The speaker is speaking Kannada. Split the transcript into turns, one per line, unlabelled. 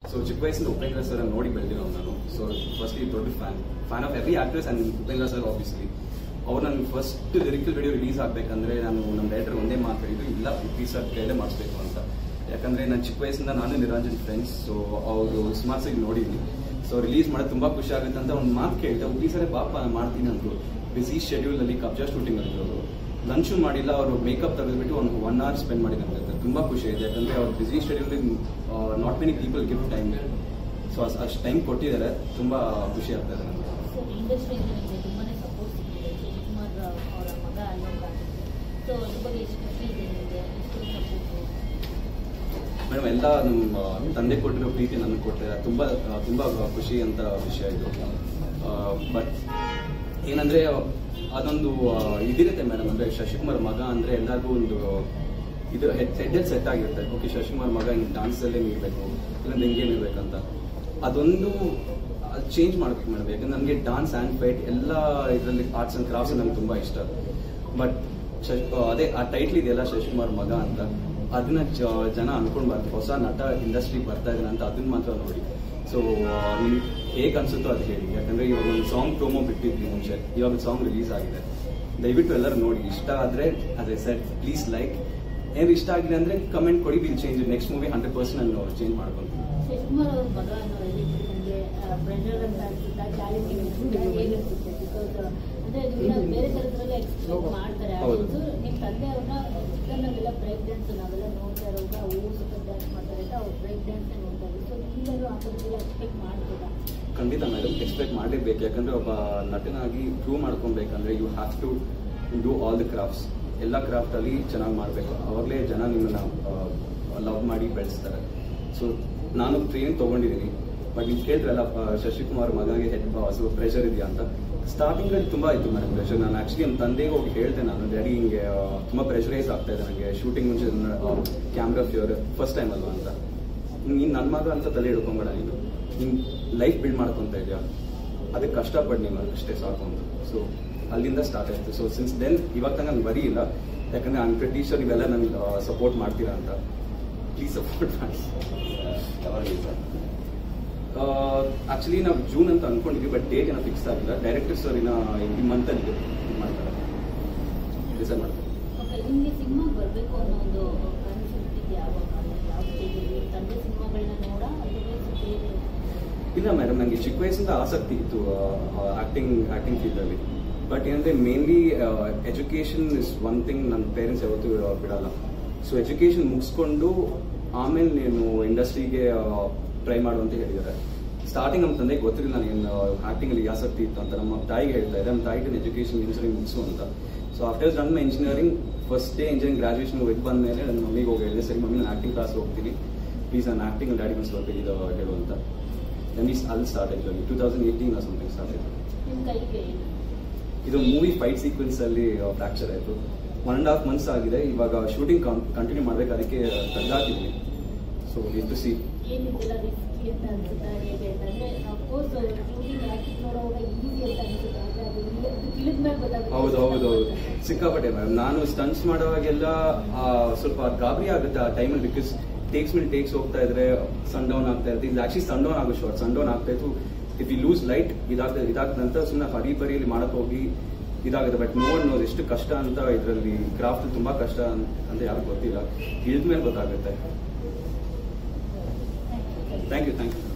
ಸೊ ಚಿಕ್ಕ ವಯಸ್ಸಿಂದ ಉಪೇಂದ್ರ ಸರ್ ನೋಡಿ ಬೆಳೆದಿರೋ ನಾನು ಸೊ ಫಸ್ಟ್ಲಿ ದೊಡ್ಡ fan fan of every actress and Upendra sir obviously ಅವ್ರು ನನ್ನ ಫಸ್ಟ್ ಲಿರಿಕಲ್ ವಿಡಿಯೋ ರಿಲೀಸ್ ಆಗಬೇಕಂದ್ರೆ ನಾನು ನಮ್ಮ ಡೈರೆಕ್ಟರ್ ಒಂದೇ ಮಾತು ಹೇಳಿದ್ರು ಇಲ್ಲ ಉಪಿ ಸರ್ ಕೈಲೇ ಮಾಡಿಸ್ಬೇಕು ಅಂತ ಯಾಕಂದ್ರೆ ನಾನು ಚಿಕ್ಕ ವಯಸ್ಸಿಂದ ನಾನು ನಿರಂಜನ್ ಫ್ರೆಂಡ್ಸ್ ಸೊ ಅವರು ಸುಮಾರು ಸರಿ ನೋಡಿದ್ವಿ ಸೊ ರಿಲೀಸ್ ಮಾಡೋದು ತುಂಬಾ ಖುಷಿ ಆಗುತ್ತೆ ಅಂತ ಒಂದು ಮಾತು ಕೇಳ್ತಾ ಉಪಿ ಸರಿ ಪಾಪ ನಾನು ಮಾಡ್ತೀನಿ ಅಂದ್ರು ಬಿಸಿ ಶೆಡ್ಯೂಲ್ ಅಲ್ಲಿ ಕಬ್ಜಾ ಶೂಟಿಂಗ್ ಅಲ್ಲಿ ಅವರು ಲಂಚು ಮಾಡಿಲ್ಲ ಅವರು ಮೇಕಪ್ ತೆಗೆದ್ಬಿಟ್ಟು ಒಂದು ಒನ್ ಅವರ್ ಸ್ಪೆಂಡ್ ಮಾಡಿದಂತೆ ತುಂಬಾ ಖುಷಿ ಇದೆ ಯಾಕಂದ್ರೆ ಅವ್ರ busy schedule not many people give time so ಅಷ್ಟು ಟೈಮ್ ಕೊಟ್ಟಿದ್ದಾರೆ ತುಂಬಾ ಖುಷಿ ಆಗ್ತದೆ ನನಗೆ
ಸರ್ ಇಂಡಸ್ಟ್ರಿಯಿಂದ ನಿಮಗೆ ತುಂಬಾನೇ ಸಪೋರ್ಟ್ ಸಿಕ್ಕಿದೆ ಶಿವಕುಮಾರ್ ಅವರ ಮಗ ಅನ್ನೋ ಕಾರಣಕ್ಕೆ ಸೊ ಅದ್ರ ಬಗ್ಗೆ ಎಷ್ಟು ಖುಷಿ ಇದೆ ನಿಮಗೆ ಎಷ್ಟು ಸಪೋರ್ಟು
ಮೇಡಮ್ ಎಲ್ಲ ನಮ್ಮ ತಂದೆ ಕೊಟ್ಟಿರೋ ಪ್ರೀತಿ ನನಗೆ ಕೊಟ್ಟಿದ್ದಾರೆ ತುಂಬಾ ಆ, ತುಂಬಾ ಖುಷಿ ಅಂತ ವಿಷಯ ಇದು ಬಟ್ ಏನಂದ್ರೆ ಅದೊಂದು ಆ, ಇದಿರುತ್ತೆ ಮೇಡಮ್ ಅಂದ್ರೆ ಶಶಿಕುಮಾರ್ ಮಗ ಅಂದ್ರೆ ಎಲ್ಲರಿಗೂ ಒಂದು ಇದು ಹೆಡ್ ಹೆಡ್ ಸೆಟ್ ಆಗಿರುತ್ತೆ ಓಕೆ ಶಶಿಕುಮಾರ್ ಮಗ ಹಿಂಗೆ ಡಾನ್ಸ್ ಅಲ್ಲೇ ನಿಲ್ಬೇಕು ಇಲ್ಲಾಂದ್ರೆ ಹಿಂಗೆ ನಿಲ್ಬೇಕಂತ ಅದೊಂದು ಚೇಂಜ್ ಮಾಡ್ಬೇಕು ಮೇಡಮ್ ಯಾಕಂದ್ರೆ ನನಗೆ ಡಾನ್ಸ್ ಆ್ಯಂಡ್ ಫೈಟ್ ಎಲ್ಲ ಇದರಲ್ಲಿ ಆರ್ಟ್ಸ್ ಅಂಡ್ ಕ್ರಾಫ್ಟ್ಸ್ ನಂಗೆ ತುಂಬಾ ಇಷ್ಟ ಬಟ್ ಅದೇ ಆ ಟೈಟ್ಲ್ ಇದೆಯಲ್ಲ ಶಶಿಕುಮಾರ್ ಮಗ ಅಂತ ಅದನ್ನ ಜ- ಜನ ಅನ್ಕೊಂಡ್ಬಾರ್ದು ಹೊಸ ನಟ ಇಂಡಸ್ಟ್ರಿ ಬರ್ತಾ ಇದ್ದಾನೆ ಅಂತ ಅದನ್ನ ಮಾತ್ರ ನೋಡಿ ಸೊ ನಿಮ್ಗೆ ಹೇಗೆ ಅನ್ಸುತ್ತೋ ಅದು ಹೇಳಿ ಯಾಕಂದ್ರೆ ಇವಾಗ ಒಂದು ಸಾಂಗ್ ಪ್ರೋಮೋ ಬಿಟ್ಟಿದ್ವಿ ಮುಂಚೆ ಇವಾಗ ಸಾಂಗ್ ರಿಲೀಸ್ ಆಗಿದೆ ದಯವಿಟ್ಟು ಎಲ್ಲರೂ ನೋಡಿ ಇಷ್ಟ ಆದ್ರೆ ಅದೇ ಸರ್ ಪ್ಲೀಸ್ ಲೈಕ್ ಏನ್ ಇಷ್ಟ ಆಗಿದೆ ಅಂದ್ರೆ ಕಮೆಂಟ್ ಕೊಡಿ will change next movie hundred percent ನಾನು ಚೇಂಜ್ ಮಾಡ್ಕೊಂತೀನಿ
ಶಿವಕುಮಾರ್ ಅವ್ರ ಮಗ ಅನ್ನೋ ನಿಮಗೆ ಬ್ರೆಂಡರ್ ಅಂತ ಅನ್ಸುತ್ತಾ ಚಾಲೆಂಜಿಂಗ್ ಅನ್ಸುತ್ತಾ ಹೇಗಿರುತ್ತೆ ಬಿಕಾಸ್ ಅಂದ್ರೆ ಇದನ್ನ ಬೇರೆ ಥರದ್ರಲ್ಲ ಎಕ್ಸ್ಪ್ಲೈನ್ ಮಾಡ್ತಾರೆ
ಹೌದು.
ಆಡಿಯನ್ಸ್ ನಿಮ್ಮ ತಂದೆ ಅವ್ರನ್ನ ಚಿಕ್ಕನಲ್ಲೆಲ್ಲ ಬ್ರೇಕ್ ಡ್ಯಾನ್ಸ್ ನಾವೆಲ್ಲ ನೋಡ್ತಾ ಇರುವಾಗ ಊರು ಸುತ್ತ ಡ್ಯಾನ್ಸ್ ಮಾಡ್ತಾರೆ ಅಂತ ಅವ್ರು ಬ್ರೇಕ್ ಡ್ಯಾನ್ಸ್ ನೋಡ್ತಾ ಇದ್ರು ಸೊ ನಿಮ್ಮೆಲ್ಲರೂ ಆ ಥರದ್ದೆಲ್ಲ ಎಕ್ಸ್ಪೆಕ್ಟ್ ಮಾಡ್ಬೋದಾ
ಖಂಡಿತ ಮೇಡಮ್ ಎಕ್ಸ್ಪೆಕ್ಟ್ ಮಾಡಲೇಬೇಕು ಯಾಕಂದ್ರೆ ಒಬ್ಬ ನಟನಾಗಿ ಪ್ರೂವ್ ಮಾಡ್ಕೊಬೇಕಂದ್ರೆ you have to do all the crafts ಎಲ್ಲ ಕ್ರಾಫ್ಟ್ ಅಲ್ಲಿ ಚೆನ್ನಾಗಿ ಮಾಡಬೇಕು ಅವಾಗಲೇ ಜನ ನಿಮ್ಮನ್ನ ಲವ್ ಮಾಡಿ ಬೆಳೆಸ್ತಾರೆ ಸೊ ನಾನು ಟ್ರೈನಿಂಗ್ ತಗೊಂಡಿದ್ದೀನಿ ಬಟ್ ನೀವು ಕೇಳಿದ್ರಲ್ಲ ಆ, ಶಶಿಕುಮಾರ್ ಮಗನಿಗೆ ಹೆಡ್ ಸ್ವಲ್ಪ ಪ್ರೆಷರ್ ಇದೆಯಾ ಅಂತ ಸ್ಟಾರ್ಟಿಂಗ್ ಅಲ್ಲಿ ತುಂಬಾ ಇತ್ತು ಮೇಡಮ್ ಪ್ರೆಷರ್ ನಾನು ಆಕ್ಚುಲಿ ನಮ್ಮ ತಂದೆಗೆ ಹೋಗಿ ಹೇಳ್ದೆ ನಾನು ಡ್ಯಾಡಿ ಹಿಂಗೆ ಆ, ತುಂಬಾ ಪ್ರೆಷರೈಸ್ ಆಗ್ತಾ ಇದೆ ನನಗೆ ಶೂಟಿಂಗ್ ಮುಂಚೆ ಕ್ಯಾಮ್ರಾ ಫಿಯರ್ ಫಸ್ಟ್ ಟೈಮ್ ಅಲ್ವಾ ಅಂತ ನೀನ್ ನನ್ನ ಮಗ ಅಂತ ತಲೆ ಹಿಡ್ಕೊಂಬೇಡ ನೀನು ನಿನ್ ಲೈಫ್ ಬಿಲ್ಡ್ ಮಾಡ್ಕೊಂತ ಇದೆಯಾ ಅದಕ್ಕೆ ಕಷ್ಟಪಟ್ಟು ನೀನು ಅಷ್ಟೇ ಸಾಕು ಅಂತ ಸೊ ಅಲ್ಲಿಂದ ಸ್ಟಾರ್ಟ್ ಆಯ್ತು ಸೊ ಸಿನ್ಸ್ ದೆನ್ ಇವಾಗ ತನಕ ನನ್ಗೆ ಬರೀ ಇಲ್ಲ ಯಾಕಂದ್ರೆ ನಾನು ಪ್ರತಿ ಶೋರ್ ನೀವೆಲ್ಲ ನನ್ಗೆ ಸಪೋರ್ಟ್ ಮಾಡ್ತೀರಾ ಅಂತ ಪ್ಲೀಸ್ ಸಪೋರ್ಟ್ ಮಾಡಿ ಆಕ್ಚುಲಿ ನಾವು ಜೂನ್ ಅಂತ ಅನ್ಕೊಂಡಿದ್ವಿ ಬಟ್ ಡೇಟ್ ಏನೋ ಫಿಕ್ಸ್ ಆಗಿಲ್ಲ ಡೈರೆಕ್ಟರ್ ಸರ್ ಇನ್ನ ಈ ಮಂತ್ ಅಲ್ಲಿ ಇದ್ ಮಾಡ್ತಾರೆ ಡಿಸೈಡ್ ಮಾಡ್ತಾರೆ
ಓಕೆ ನಿಮಗೆ ಸಿನಿಮಾ ಬರಬೇಕು ಅನ್ನೋ ಒಂದು ಕನಸು ಹುಟ್ಟಿದ್ದು ಯಾವಾಗ ಯಾವ ಸ್ಟೇಜಲ್ಲಿ ತಂದೆ ಸಿನಿಮಾಗಳನ್ನ ನೋಡ ಅಥವಾ ಬೇರೆ
ಇಲ್ಲ ಮೇಡಮ್ ನನಗೆ ಚಿಕ್ಕ ವಯಸ್ಸಿಂದ ಆಸಕ್ತಿ ಇತ್ತು ಆಕ್ಟಿಂಗ್ ಆಕ್ಟಿಂಗ್ ಫೀಲ್ಡ್ ಅಲ್ಲಿ ಬಟ್ ಏನಂದ್ರೆ mainly education is one thing ನನ್ನ ಪೇರೆಂಟ್ಸ್ ಯಾವತ್ತೂ ಆ, ಬಿಡಲ್ಲ ಸೊ ಎಜುಕೇಶನ್ ಮುಗಿಸ್ಕೊಂಡು ಆಮೇಲೆ ನೀನು ಇಂಡಸ್ಟ್ರಿಗೆ ಟ್ರೈ ಮಾಡು ಅಂತ ಹೇಳಿದ್ದಾರೆ ಸ್ಟಾರ್ಟಿಂಗ್ ನಮ್ಮ ತಂದೆಗೆ ಗೊತ್ತಿರಲಿಲ್ಲ ನನಗೆ ಆಕ್ಟಿಂಗ್ ಅಲ್ಲಿ ಆಸಕ್ತಿ ಇತ್ತು ಅಂತ ನಮ್ಮ ತಾಯಿಗೆ ಹೇಳ್ತಾ ಇದ್ದೆ ನಮ್ಮ ತಾಯಿಗೆ ಎಜುಕೇಶನ್ ಇಂಜಿನಿಯರಿಂಗ್ ಮುಗಿಸು ಅಂತ so after done my engineering first day engineering graduation ಹೋಗಿ ಬಂದ ಮೇಲೆ ನನ್ನ ಮಮ್ಮಿಗೆ ಹೋಗಿ ಹೇಳಿದೆ ಸರಿ ಮಮ್ಮಿ ನಾನು ಆಕ್ಟಿಂಗ್ ಕ್ಲಾಸ್ ಹೋಗ್ತೀನಿ ಪ್ಲೀಸ್ ನಾನು ಆಕ್ಟಿಂಗ್ ಡ್ಯಾಡಿ ಒಂದು ಸ್ವಲ್ಪ ಇದು ಹೇಳು ಅಂತ ದೆನ್ ಈಸ್ ಅಲ್ಲಿ ಸ್ಟಾರ್ಟ್ ಆಯ್ತು two thousand eighteen something start ಆಯ್ತು
ನಿಮ್ಮ ಕೈಗೆ ಏನು
ಇದು ಮೂವಿ ಫೈಟ್ ಸೀಕ್ವೆನ್ಸ್ ಅಲ್ಲಿ ಫ್ರಾಕ್ಚರ್ ಆಯ್ತು ಒನ್ ಅಂಡ್ ಹಾಫ್ ಮಂತ್ಸ್ ಆಗಿದೆ ಇವಾಗ ಶೂಟಿಂಗ್ ಕಂಟಿನ್ಯೂ ಮಾಡ್ಬೇಕು ಅದಕ್ಕೆ ತೆಗ್ದಾಕಿದ್ವಿ ಸೊ ನೀಡ್ ಟು ಸಿ
ಏನಿದೆಲ್ಲ ರಿಸ್ಕಿ ಅಂತ ಅನ್ಸುತ್ತಾ ಹೇಗೆ ಅಂತಂದ್ರೆ ಅಫ್ಕೋರ್ಸ್ ಶೂಟಿಂಗ್ ಆಕ್ಟಿಂಗ್ ನೋಡುವಾಗ ಈಸಿ ಅಂತ ಅನ್ಸುತ್ತೆ ಆದ್ರೆ ಅದು ಇಲ್ಲ- ಅದು ತಿಳಿದ ಮೇಲೆ ಗೊತ್ತಾಗುತ್ತೆ
ಹೌದು ಹೌದು ಹೌದು ಸಿಕ್ಕಾಪಟ್ಟೆ ಮ್ಯಾಮ್ ನಾನು ಸ್ಟಂಟ್ಸ್ ಮಾಡುವಾಗೆಲ್ಲ ಆ, ಸ್ವಲ್ಪ ಗಾಬರಿ ಆಗುತ್ತೆ ಆ ಟೈಮಲ್ಲಿ ಬಿಕಾಸ್ ಟೇಕ್ಸ್ ಮೇಲೆ ಟೇಕ್ಸ್ ಹೋಗ್ತಾ ಇದ್ರೆ ಸನ್ ಡೌನ್ ಆಗ್ತಾ ಇರುತ್ತೆ ಇದು ಆಕ್ಚುಲಿ ಸನ್ ಡೌನ್ ಆಗೋ ಶಾರ್ಟ್ ಸನ್ ಡೌನ್ ಆಗ್ತಾ ಇತ್ತು ಇಫ್ ಯು ಲೂಸ್ ಲೈಟ್ ಇದಾಗ್ತದೆ ಇದಾದ ನಂತರ ಸುಮ್ಮನೆ ಹರಿ ಬರಿಯಲ್ಲಿ ಮಾಡಕ್ ಹೋಗಿ ಇದಾಗುತ್ತೆ ಬಟ್ ನೋಡ್ ನೋಡ್ ಎಷ್ಟು ಕಷ್ಟ ಅಂತ ಇದರಲ್ಲಿ ಕ್ರಾಫ್ಟ್ ತುಂಬಾ ಕಷ್ಟ ಅಂತ ಅಂತ ಯಾರಿಗೂ ಗೊತ್ತಿಲ್ಲ ಇಳಿದ ಮೇಲೆ ಗೊತ್ತಾಗುತ್ತೆ ಥ್ಯಾಂಕ್ ಯು ಥ್ಯಾಂಕ್ ಯು